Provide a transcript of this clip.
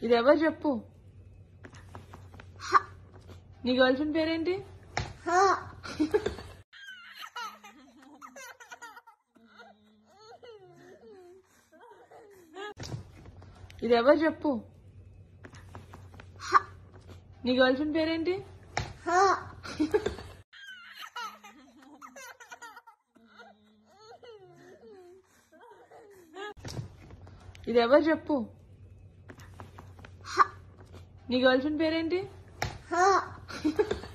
ఇది ఎవరు చెప్పు నీ గర్ల్ ఫ్రెండ్ పేరేంటి ఇది ఎవరు చెప్పు నీ గర్ల్ ఫ్రెండ్ పేరేంటి ఇది ఎవరు చెప్పు నీ గర్ల్ ఫ్రెండ్ పేరేంటి